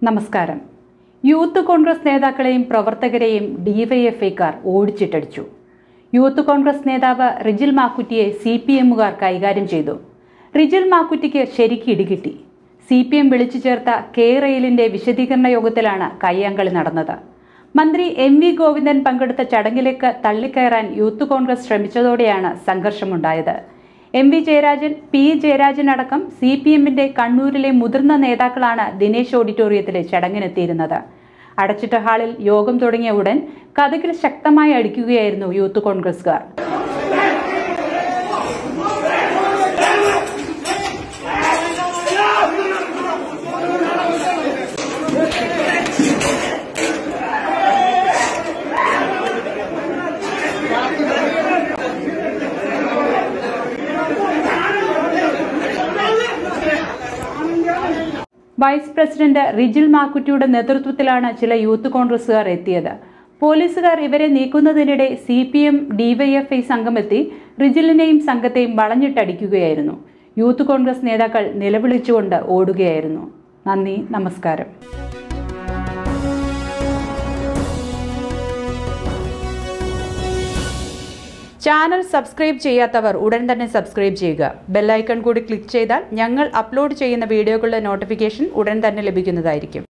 നമസ്കാരം യൂത്ത് കോൺഗ്രസ് നേതാക്കളെയും പ്രവർത്തകരെയും ഡിവൈഎഫ്ഐക്കാർ ഓടിച്ചിട്ടടിച്ചു യൂത്ത് കോൺഗ്രസ് നേതാവ് റിജിൽ മാക്കുറ്റിയെ സി പി എമ്മുകാർ കൈകാര്യം ചെയ്തു റിജിൽ മാക്കുറ്റിക്ക് ശരിക്ക് ഇടികിട്ടി സി പി എം വിളിച്ചു ചേർത്ത കെ റെയിലിന്റെ വിശദീകരണ യോഗത്തിലാണ് കയ്യാങ്കളി നടന്നത് മന്ത്രി എം വി ഗോവിന്ദൻ പങ്കെടുത്ത ചടങ്ങിലേക്ക് തള്ളിക്കയറാൻ യൂത്ത് കോൺഗ്രസ് ശ്രമിച്ചതോടെയാണ് സംഘർഷമുണ്ടായത് M V Jayarajan P Jayarajan അടക്കം സി പി എമ്മിന്റെ കണ്ണൂരിലെ മുതിർന്ന നേതാക്കളാണ് ദിനേശ് ഓഡിറ്റോറിയത്തിലെ ചടങ്ങിനെത്തിയിരുന്നത് അടച്ചിട്ട ഹാളിൽ യോഗം തുടങ്ങിയ ഉടൻ കഥകിൽ ശക്തമായി അടിക്കുകയായിരുന്നു യൂത്ത് കോൺഗ്രസുകാർ വൈസ് പ്രസിഡന്റ് റിജിൽ മാക്കുറ്റിയുടെ നേതൃത്വത്തിലാണ് ചില യൂത്ത് കോൺഗ്രസുകാർ എത്തിയത് പോലീസുകാർ ഇവരെ നീക്കുന്നതിനിടെ സി പി എം ഡിവൈഎഫ്ഐ സംഘമെത്തി റിജിലിനെയും സംഘത്തെയും വളഞ്ഞിട്ടടിക്കുകയായിരുന്നു യൂത്ത് കോൺഗ്രസ് നേതാക്കൾ നിലവിളിച്ചുകൊണ്ട് ഓടുകയായിരുന്നു നന്ദി നമസ്കാരം ചാനൽ സബ്സ്ക്രൈബ് ചെയ്യാത്തവർ ഉടൻ തന്നെ സബ്സ്ക്രൈബ് ചെയ്യുക ബെല്ലൈക്കൺ കൂടി ക്ലിക്ക് ചെയ്താൽ ഞങ്ങൾ അപ്ലോഡ് ചെയ്യുന്ന വീഡിയോകളുടെ നോട്ടിഫിക്കേഷൻ ഉടൻ തന്നെ ലഭിക്കുന്നതായിരിക്കും